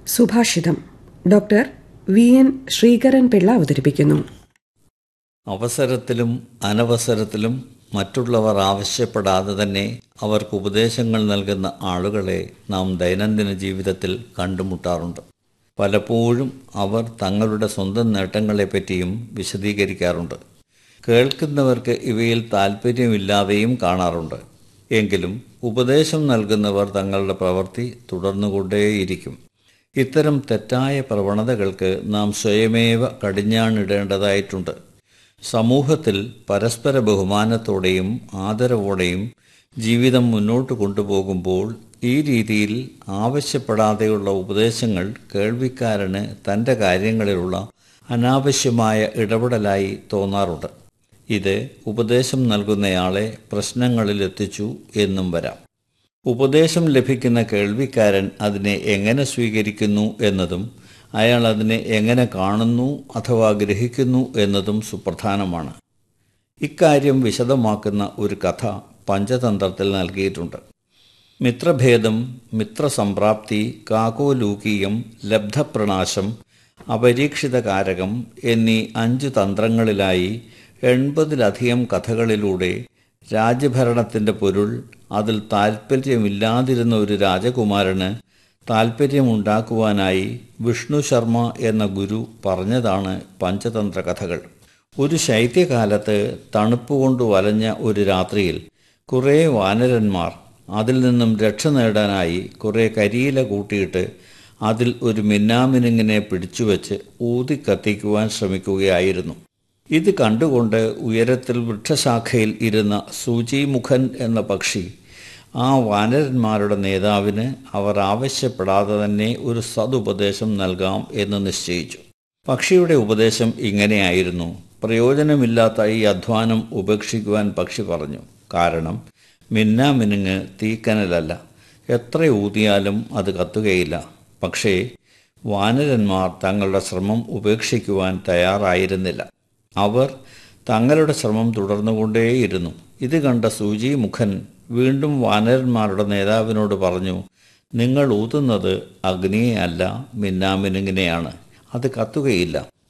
സുഭാഷിതം doctor V N Sreekaran Pillai അവതരിപ്പിക്കുന്നു അവസരത്തിലും അനവസരത്തിലും മറ്റുള്ളവർ ആവശ്യപ്പെടാതെ തന്നെ അവർക്ക് ഉപദേശങ്ങൾ നൽകുന്ന ആളുകളെ നാം ദൈനംദിന ജീവിതത്തിൽ കണ്ടുമുട്ടാറുണ്ട് പലപ്പോഴും അവർ തങ്ങളുടെ സ്വന്തം നേട്ടങ്ങളെപ്പറ്റിയും വിശദീകരിക്കാറുണ്ട് കേൾക്കുന്നവർക്ക് ഇവയിൽ താല്പര്യമില്ലാതെയും കാണാറുണ്ട് എങ്കിലും ഉപദേശം നൽകുന്നവർ തങ്ങളുടെ പ്രവൃത്തി തുടർന്നുകൊണ്ടേയിരിക്കും ഇത്തരം തെറ്റായ പ്രവണതകൾക്ക് നാം സ്വയമേവ കടിഞ്ഞാണിടേണ്ടതായിട്ടുണ്ട് സമൂഹത്തിൽ പരസ്പര ബഹുമാനത്തോടെയും ആദരവോടെയും ജീവിതം മുന്നോട്ട് കൊണ്ടുപോകുമ്പോൾ ഈ രീതിയിൽ ആവശ്യപ്പെടാതെയുള്ള ഉപദേശങ്ങൾ കേൾവിക്കാരന് തൻ്റെ കാര്യങ്ങളിലുള്ള അനാവശ്യമായ ഇടപെടലായി തോന്നാറുണ്ട് ഇത് ഉപദേശം നൽകുന്നയാളെ പ്രശ്നങ്ങളിലെത്തിച്ചു എന്നും വരാം ഉപദേശം ലഭിക്കുന്ന കേൾവിക്കാരൻ അതിനെ എങ്ങനെ സ്വീകരിക്കുന്നു എന്നതും അയാൾ അതിനെ എങ്ങനെ കാണുന്നു അഥവാ ഗ്രഹിക്കുന്നു എന്നതും സുപ്രധാനമാണ് ഇക്കാര്യം വിശദമാക്കുന്ന ഒരു കഥ പഞ്ചതന്ത്രത്തിൽ നൽകിയിട്ടുണ്ട് മിത്രഭേദം മിത്രസംപ്രാപ്തി കാകോലൂകീയം ലബ്ധപ്രണാശം അപരീക്ഷിതകാരകം എന്നീ അഞ്ചു തന്ത്രങ്ങളിലായി എൺപതിലധികം കഥകളിലൂടെ രാജ്യഭരണത്തിൻ്റെ പൊരുൾ അതിൽ താൽപ്പര്യമില്ലാതിരുന്ന ഒരു രാജകുമാരന് താൽപ്പര്യമുണ്ടാക്കുവാനായി വിഷ്ണു ശർമ്മ എന്ന ഗുരു പറഞ്ഞതാണ് പഞ്ചതന്ത്ര കഥകൾ ഒരു ശൈത്യകാലത്ത് തണുപ്പ് കൊണ്ട് വലഞ്ഞ ഒരു രാത്രിയിൽ കുറേ വാനരന്മാർ അതിൽ നിന്നും രക്ഷ നേടാനായി കുറേ കരിയില കൂട്ടിയിട്ട് അതിൽ ഒരു മിന്നാമിനുങ്ങിനെ പിടിച്ചുവെച്ച് ഊതി കത്തിക്കുവാൻ ശ്രമിക്കുകയായിരുന്നു ഇത് കണ്ടുകൊണ്ട് ഉയരത്തിൽ വൃക്ഷശാഖയിൽ ഇരുന്ന സൂചിമുഖൻ എന്ന പക്ഷി ആ വാനരന്മാരുടെ നേതാവിന് അവർ ആവശ്യപ്പെടാതെ തന്നെ ഒരു സതുപദേശം നൽകാം എന്ന് നിശ്ചയിച്ചു പക്ഷിയുടെ ഉപദേശം ഇങ്ങനെയായിരുന്നു പ്രയോജനമില്ലാത്ത ഈ അധ്വാനം ഉപേക്ഷിക്കുവാൻ പക്ഷി പറഞ്ഞു കാരണം മിന്നാമിനുങ്ങ് തീക്കനലല്ല എത്ര ഊതിയാലും അത് കത്തുകയില്ല പക്ഷേ വാനരന്മാർ തങ്ങളുടെ ശ്രമം ഉപേക്ഷിക്കുവാൻ തയ്യാറായിരുന്നില്ല അവർ തങ്ങളുടെ ശ്രമം തുടർന്നുകൊണ്ടേയിരുന്നു ഇത് കണ്ട സൂചി മുഖൻ വീണ്ടും വാനരന്മാരുടെ നേതാവിനോട് പറഞ്ഞു നിങ്ങൾ ഊതുന്നത് അഗ്നിയെ അല്ല മിന്നാമിനുങ്ങിനെയാണ് അത് കത്തുകയില്ല